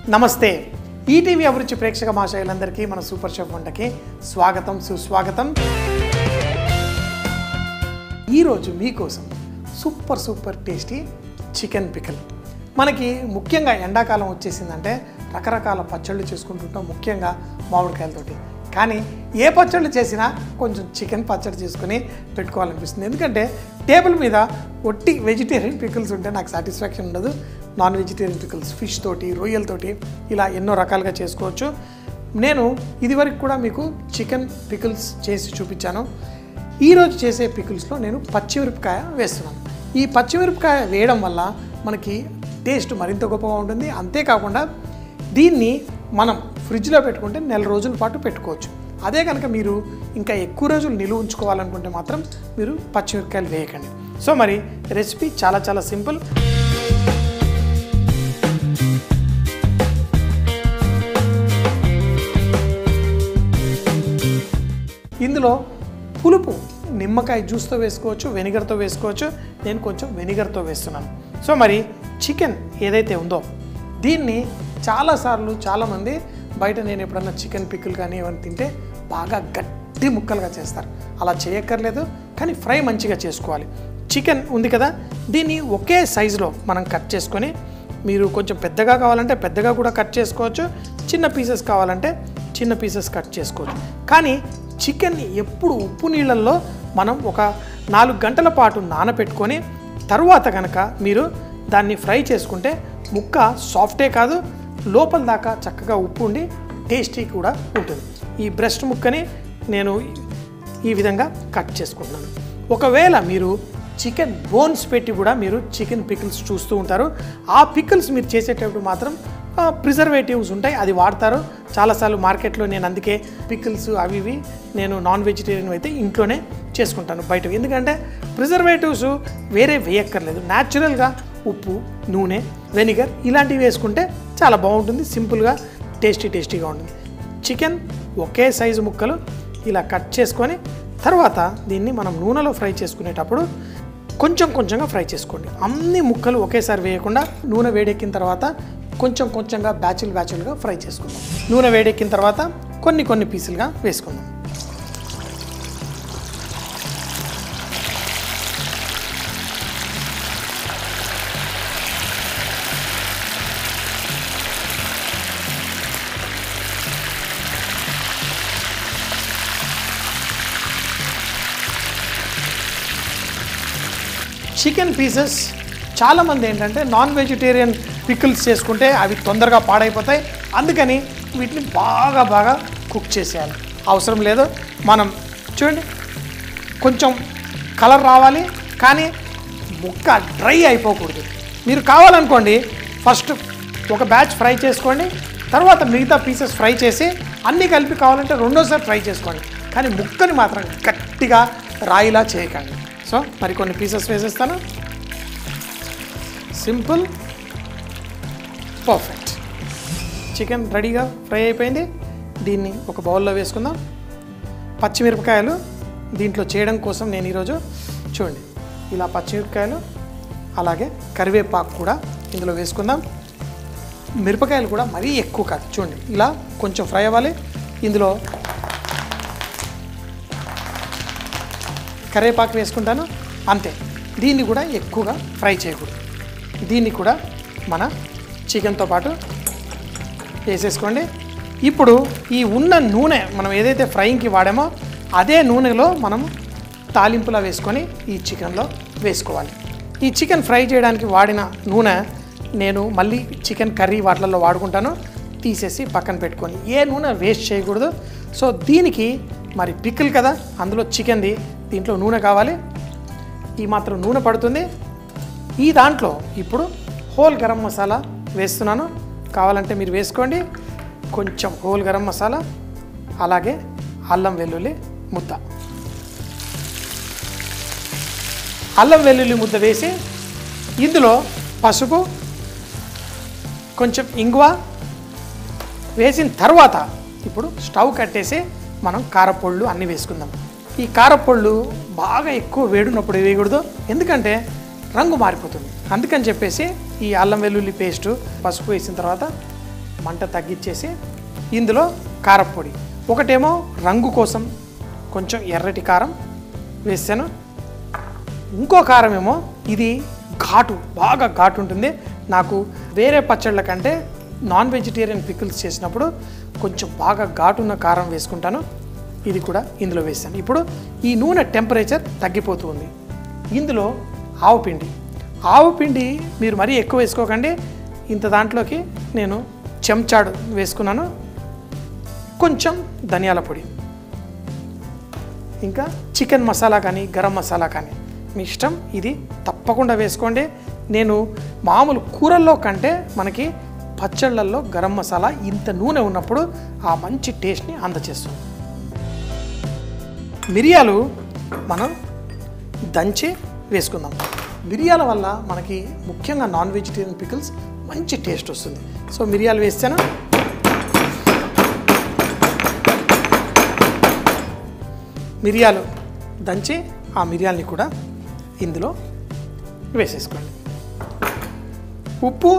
నమస్తే ఈటీవీ అభిరుచి ప్రేక్షక మహాశయులందరికీ మన సూపర్ షెఫ్ వంటకి స్వాగతం సుస్వాగతం ఈరోజు మీకోసం super super tasty chicken pickle మనకి ముఖ్యంగా ఎండాకాలం వచ్చేసిందంటే రకరకాల పచ్చళ్ళు చేసుకుంటుంటాం ముఖ్యంగా మామిడికాయలతోటి కానీ ఏ పచ్చళ్ళు చేసినా కొంచెం చికెన్ పచ్చడి చేసుకుని పెట్టుకోవాలనిపిస్తుంది ఎందుకంటే టేబుల్ మీద ఒట్టి వెజిటేరియన్ పికిల్స్ ఉంటే నాకు సాటిస్ఫాక్షన్ ఉండదు నాన్ వెజిటేరియన్ పికిల్స్ ఫిష్ తోటి రొయ్యలతోటి ఇలా ఎన్నో రకాలుగా చేసుకోవచ్చు నేను ఇదివరకు కూడా మీకు చికెన్ పికిల్స్ చేసి చూపించాను ఈరోజు చేసే పికిల్స్లో నేను పచ్చిమిరపకాయ వేస్తున్నాను ఈ పచ్చిమిరపకాయ వేయడం వల్ల మనకి టేస్ట్ మరింత గొప్పగా ఉంటుంది అంతేకాకుండా దీన్ని మనం ఫ్రిడ్జ్లో పెట్టుకుంటే నెల రోజుల పాటు పెట్టుకోవచ్చు అదే కనుక మీరు ఇంకా ఎక్కువ రోజులు నిలువ ఉంచుకోవాలనుకుంటే మాత్రం మీరు పచ్చిమిరపకాయలు వేయకండి సో మరి రెసిపీ చాలా చాలా సింపుల్ ఇందులో పులుపు నిమ్మకాయ జ్యూస్తో వేసుకోవచ్చు వెనిగర్తో వేసుకోవచ్చు నేను కొంచెం వెనిగర్తో వేస్తున్నాను సో మరి చికెన్ ఏదైతే ఉందో దీన్ని చాలాసార్లు చాలామంది బయట నేను ఎప్పుడన్నా చికెన్ పిక్కులు కానీ ఏమైనా తింటే బాగా గట్టి ముక్కలుగా చేస్తారు అలా చేయక్కర్లేదు కానీ ఫ్రై మంచిగా చేసుకోవాలి చికెన్ ఉంది కదా దీన్ని ఒకే సైజులో మనం కట్ చేసుకొని మీరు కొంచెం పెద్దగా కావాలంటే పెద్దగా కూడా కట్ చేసుకోవచ్చు చిన్న పీసెస్ కావాలంటే చిన్న పీసెస్ కట్ చేసుకోవచ్చు కానీ చికెన్ని ఎప్పుడు ఉప్పు నీళ్ళల్లో మనం ఒక నాలుగు గంటల పాటు నానబెట్టుకొని తరువాత కనుక మీరు దాన్ని ఫ్రై చేసుకుంటే ముక్క సాఫ్టే కాదు లోపల దాకా చక్కగా ఉప్పు ఉండి టేస్టీ కూడా ఉంటుంది ఈ బ్రెస్ట్ ముక్కని నేను ఈ విధంగా కట్ చేసుకుంటున్నాను ఒకవేళ మీరు చికెన్ బోన్స్ పెట్టి కూడా మీరు చికెన్ పికిల్స్ చూస్తూ ఉంటారు ఆ పికిల్స్ మీరు చేసేటప్పుడు మాత్రం ప్రిజర్వేటివ్స్ ఉంటాయి అది వాడతారు చాలాసార్లు మార్కెట్లో నేను అందుకే పికిల్స్ అవి ఇవి నేను నాన్ వెజిటేరియన్ అయితే ఇంట్లోనే చేసుకుంటాను బయట ఎందుకంటే ప్రిజర్వేటివ్స్ వేరే వేయక్కర్లేదు న్యాచురల్గా ఉప్పు నూనె వెనిగర్ ఇలాంటివి వేసుకుంటే చాలా బాగుంటుంది సింపుల్గా టేస్టీ టేస్టీగా ఉంటుంది చికెన్ ఒకే సైజు ముక్కలు ఇలా కట్ చేసుకొని తర్వాత దీన్ని మనం నూనెలో ఫ్రై చేసుకునేటప్పుడు కొంచెం కొంచెంగా ఫ్రై చేసుకోండి అన్ని ముక్కలు ఒకేసారి వేయకుండా నూనె వేడెక్కిన తర్వాత కొంచెం కొంచెంగా బ్యాచులు బ్యాచులుగా ఫ్రై చేసుకుందాం నూనె వేడెక్కిన తర్వాత కొన్ని కొన్ని పీసులుగా వేసుకుందాం చికెన్ పీసెస్ చాలామంది ఏంటంటే నాన్ వెజిటేరియన్ పికిల్స్ చేసుకుంటే అవి తొందరగా పాడైపోతాయి అందుకని వీటిని బాగా బాగా కుక్ చేసేయాలి అవసరం లేదు మనం చూడండి కొంచెం కలర్ రావాలి కానీ ముక్క డ్రై అయిపోకూడదు మీరు కావాలనుకోండి ఫస్ట్ ఒక బ్యాచ్ ఫ్రై చేసుకోండి తర్వాత మిగతా పీసెస్ ఫ్రై చేసి అన్నీ కలిపి కావాలంటే రెండోసారి ఫ్రై చేసుకోండి కానీ ముక్కని మాత్రం గట్టిగా రాయిలా చేయకండి సో మరి కొన్ని పీసెస్ వేసేస్తాను సింపుల్ పర్ఫెక్ట్ చికెన్ రెడీగా ఫ్రై అయిపోయింది దీన్ని ఒక బౌల్లో వేసుకుందాం పచ్చిమిరపకాయలు దీంట్లో చేయడం కోసం నేను ఈరోజు చూడండి ఇలా పచ్చిమిరపకాయలు అలాగే కరివేపాకు కూడా ఇందులో వేసుకుందాం మిరపకాయలు కూడా మరీ ఎక్కువ కాదు చూడండి ఇలా కొంచెం ఫ్రై అవ్వాలి ఇందులో కరివేపాకు వేసుకుంటాను అంతే దీన్ని కూడా ఎక్కువగా ఫ్రై చేయకూడదు దీన్ని కూడా మన చికెన్తో పాటు వేసేసుకోండి ఇప్పుడు ఈ ఉన్న నూనె మనం ఏదైతే ఫ్రైయింగ్కి వాడామో అదే నూనెలో మనం తాలింపులా వేసుకొని ఈ చికెన్లో వేసుకోవాలి ఈ చికెన్ ఫ్రై చేయడానికి వాడిన నూనె నేను మళ్ళీ చికెన్ కర్రీ వాటిలలో వాడుకుంటాను తీసేసి పక్కన పెట్టుకొని ఏ నూనె వేస్ట్ చేయకూడదు సో దీనికి మరి పికిల్ కదా అందులో చికెన్ది దీంట్లో నూనె కావాలి ఈ మాత్రం నూనె పడుతుంది ఈ దాంట్లో ఇప్పుడు హోల్ గరం మసాలా వేస్తున్నాను కావాలంటే మీరు వేసుకోండి కొంచెం హోల్ గరం మసాలా అలాగే అల్లం వెల్లుల్లి ముద్ద అల్లం వెల్లుల్లి ముద్ద వేసి ఇందులో పసుపు కొంచెం ఇంగువ వేసిన తర్వాత ఇప్పుడు స్టవ్ కట్టేసి మనం కారపొళ్ళు అన్నీ వేసుకుందాం ఈ కారపొళ్ళు బాగా ఎక్కువ వేడున్నప్పుడు వేయకూడదు ఎందుకంటే రంగు మారిపోతుంది అందుకని చెప్పేసి ఈ అల్లం వెల్లుల్లి పేస్టు పసుపు వేసిన తర్వాత మంట తగ్గించేసి ఇందులో కారప్పొడి ఒకటేమో రంగు కోసం కొంచెం ఎర్రటి కారం వేసాను ఇంకో కారం ఏమో ఇది ఘాటు బాగా ఘాటు ఉంటుంది నాకు వేరే పచ్చళ్ళ కంటే నాన్ వెజిటేరియన్ పికిల్స్ చేసినప్పుడు కొంచెం బాగా ఘాటు ఉన్న కారం వేసుకుంటాను ఇది కూడా ఇందులో వేసాను ఇప్పుడు ఈ నూనె టెంపరేచర్ తగ్గిపోతూ ఉంది ఇందులో ఆవు పిండి ఆవు పిండి మీరు మరీ ఎక్కువ వేసుకోకండి ఇంత దాంట్లోకి నేను చెంచాడు వేసుకున్నాను కొంచెం ధనియాల పొడి ఇంకా చికెన్ మసాలా కానీ గరం మసాలా కానీ మీ ఇష్టం ఇది తప్పకుండా వేసుకోండి నేను మామూలు కూరల్లో కంటే మనకి పచ్చళ్ళల్లో గరం మసాలా ఇంత నూనె ఉన్నప్పుడు ఆ మంచి టేస్ట్ని అందచేస్తుంది మిరియాలు మనం దంచి వేసుకుందాం మిరియాల వల్ల మనకి ముఖ్యంగా నాన్ వెజిటేరియన్ పికిల్స్ మంచి టేస్ట్ వస్తుంది సో మిరియాలు వేస్తాను మిరియాలు దంచి ఆ మిరియాల్ని కూడా ఇందులో వేసేసుకోండి ఉప్పు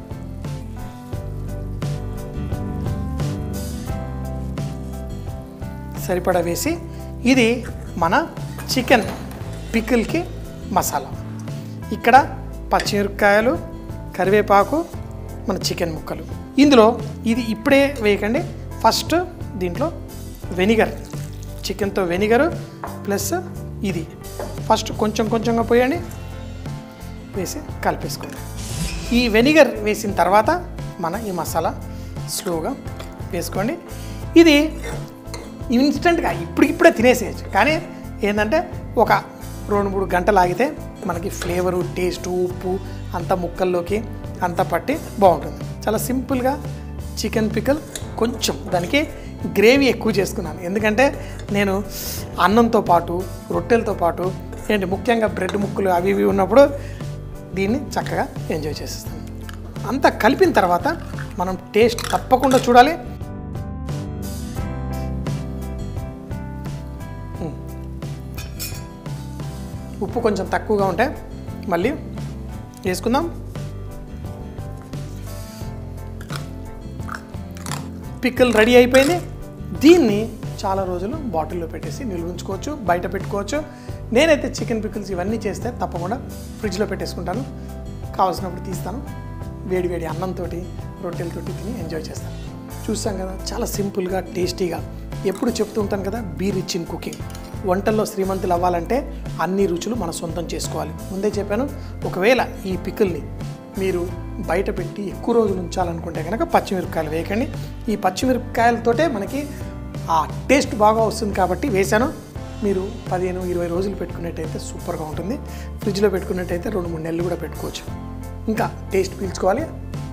సరిపడా వేసి ఇది మన చికెన్ పికిల్కి మసాలా ఇక్కడ పచ్చిమిరపకాయలు కరివేపాకు మన చికెన్ ముక్కలు ఇందులో ఇది ఇప్పుడే వేయకండి ఫస్ట్ దీంట్లో వెనిగర్ చికెన్తో వెనిగరు ప్లస్ ఇది ఫస్ట్ కొంచెం కొంచెంగా పోయండి వేసి కలిపేసుకోండి ఈ వెనిగర్ వేసిన తర్వాత మన ఈ మసాలా స్లోగా వేసుకోండి ఇది ఇన్స్టెంట్గా ఇప్పటికిప్పుడే తినేసేయచ్చు కానీ ఏంటంటే ఒక రెండు మూడు గంటలు ఆగితే మనకి ఫ్లేవరు టేస్ట్ ఉప్పు అంత ముక్కల్లోకి అంత పట్టి బాగుంటుంది చాలా సింపుల్గా చికెన్ పికల్ కొంచెం దానికి గ్రేవీ ఎక్కువ చేసుకున్నాను ఎందుకంటే నేను అన్నంతో పాటు రొట్టెలతో పాటు ఏంటి ముఖ్యంగా బ్రెడ్ ముక్కలు అవి ఇవి ఉన్నప్పుడు దీన్ని చక్కగా ఎంజాయ్ చేసేస్తాను అంతా కలిపిన తర్వాత మనం టేస్ట్ తప్పకుండా చూడాలి ఉమ్. ఉప్పు కొంచెం తక్కువగా ఉంటే మళ్ళీ వేసుకుందాం పిక్కల్ రెడీ అయిపోయింది దీన్ని చాలా రోజులు బాటిల్లో పెట్టేసి నిల్వ ఉంచుకోవచ్చు బయట పెట్టుకోవచ్చు నేనైతే చికెన్ పికిల్స్ ఇవన్నీ చేస్తే తప్పకుండా ఫ్రిడ్జ్లో పెట్టేసుకుంటాను కావాల్సినప్పుడు తీస్తాను వేడి వేడి అన్నంతో రొట్టెలతోటి తిని ఎంజాయ్ చేస్తాను చూస్తాం కదా చాలా సింపుల్గా టేస్టీగా ఎప్పుడు చెప్తూ ఉంటాను కదా బీ రిచ్ ఇన్ కుకింగ్ వంటల్లో శ్రీమంతులు అవ్వాలంటే అన్ని రుచులు మన సొంతం చేసుకోవాలి ముందే చెప్పాను ఒకవేళ ఈ పికిల్ని మీరు బయట పెట్టి ఎక్కువ రోజులు ఉంచాలనుకుంటే కనుక పచ్చిమిరపకాయలు వేయకండి ఈ పచ్చిమిరపకాయలతోటే మనకి ఆ టేస్ట్ బాగా వస్తుంది కాబట్టి వేశాను మీరు పదిహేను ఇరవై రోజులు పెట్టుకున్నట్టయితే సూపర్గా ఉంటుంది ఫ్రిడ్జ్లో పెట్టుకున్నట్టయితే రెండు మూడు నెలలు కూడా పెట్టుకోవచ్చు ఇంకా టేస్ట్ పీల్చుకోవాలి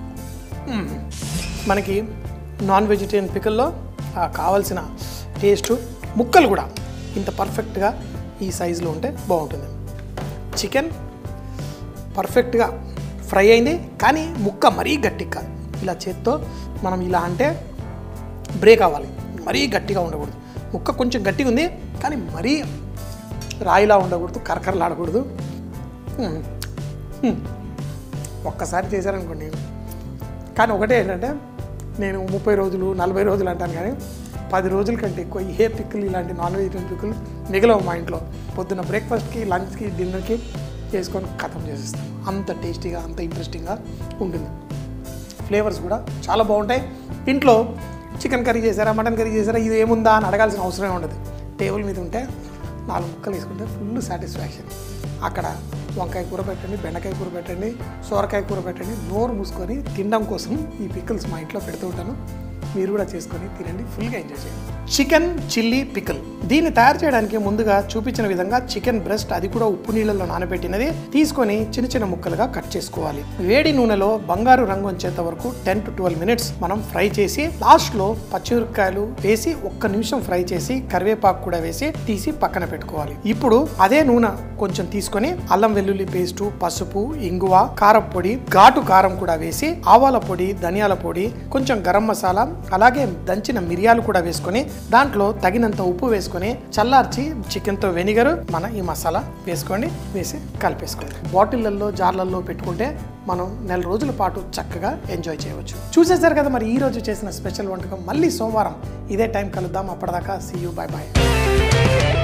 మ్మ్. మనకి నాన్ వెజిటేరియన్ పికల్లో కావాల్సిన టేస్ట్ ముక్కలు కూడా ఇంత పర్ఫెక్ట్గా ఈ సైజులో ఉంటే బాగుంటుంది చికెన్ పర్ఫెక్ట్గా ఫ్రై అయింది కానీ ముక్క మరీ గట్టిగా కాదు ఇలా చేత్తో మనం ఇలా అంటే బ్రేక్ అవ్వాలి మరీ గట్టిగా ఉండకూడదు ముక్క కొంచెం గట్టిగా ఉంది కానీ మరీ రాయిలా ఉండకూడదు కరకరలాడకూడదు హ్మ్. హ్మ్. ఒక్కసారి చేశారనుకోండి కానీ ఒకటే ఏంటంటే నేను ముప్పై రోజులు నలభై రోజులు అంటాను కానీ పది రోజుల కంటే ఎక్కువ ఏ పిక్కులు ఇలాంటి నాన్ వెజిటేరియన్ పిక్కులు మిగలవు మా ఇంట్లో పొద్దున్న బ్రేక్ఫాస్ట్కి లంచ్కి డిన్నర్కి చేసుకొని ఖతం చేసేస్తాను అంత టేస్టీగా అంత ఇంట్రెస్టింగ్గా ఉంటుంది ఫ్లేవర్స్ కూడా చాలా బాగుంటాయి ఇంట్లో చికెన్ కర్రీ చేశారా మటన్ కర్రీ చేశారా ఇది ఏముందా అని అడగాల్సిన అవసరమే ఉండదు టేబుల్ మీద ఉంటే నాలుగు ముక్కలు వేసుకుంటే ఫుల్ సాటిస్ఫాక్షన్ అక్కడ వంకాయ కూర పెట్టండి బెండకాయ కూర పెట్టండి సోరకాయ కూర పెట్టండి నోరు మూసుకొని తినడం కోసం ఈ పికిల్స్ మా ఇంట్లో పెడుతూ ఉంటాను మీరు కూడా చేసుకొని తినండి ఫుల్గా ఎంజాయ్ చేయండి చికెన్ చిల్లీ పికిల్ దీన్ని తయారు చేయడానికి ముందుగా చూపించిన విధంగా చికెన్ బ్రెస్ట్ అది కూడా ఉప్పు నీళ్ళలో నానబెట్టినది తీసుకొని చిన్న చిన్న ముక్కలుగా కట్ చేసుకోవాలి వేడి నూనెలో బంగారు రంగు వచ్చేంత వరకు టెన్ టు ట్వెల్వ్ మినిట్స్ మనం ఫ్రై చేసి లాస్ట్ లో పచ్చిమిరపకాయలు వేసి ఒక్క నిమిషం ఫ్రై చేసి కరివేపాకు కూడా వేసి తీసి పక్కన పెట్టుకోవాలి ఇప్పుడు అదే నూనె కొంచెం తీసుకొని అల్లం వెల్లుల్లి పేస్టు పసుపు ఇంగువ కారం పొడి ఘాటు కారం కూడా వేసి ఆవాల పొడి ధనియాల పొడి కొంచెం గరం మసాలా అలాగే దంచిన మిరియాలు కూడా వేసుకొని దాంట్లో తగినంత ఉప్పు వేసుకొని చల్లార్చి చికెన్తో వెనిగరు మన ఈ మసాలా వేసుకోండి వేసి కలిపేసుకోండి బాటిళ్ళల్లో జార్లలో పెట్టుకుంటే మనం నెల రోజుల పాటు చక్కగా ఎంజాయ్ చేయవచ్చు చూసేశారు కదా మరి ఈ రోజు చేసిన స్పెషల్ వంటకం మళ్ళీ సోమవారం ఇదే టైం కలుద్దాం అప్పటిదాకా సీ యూ బాయ్ బాయ్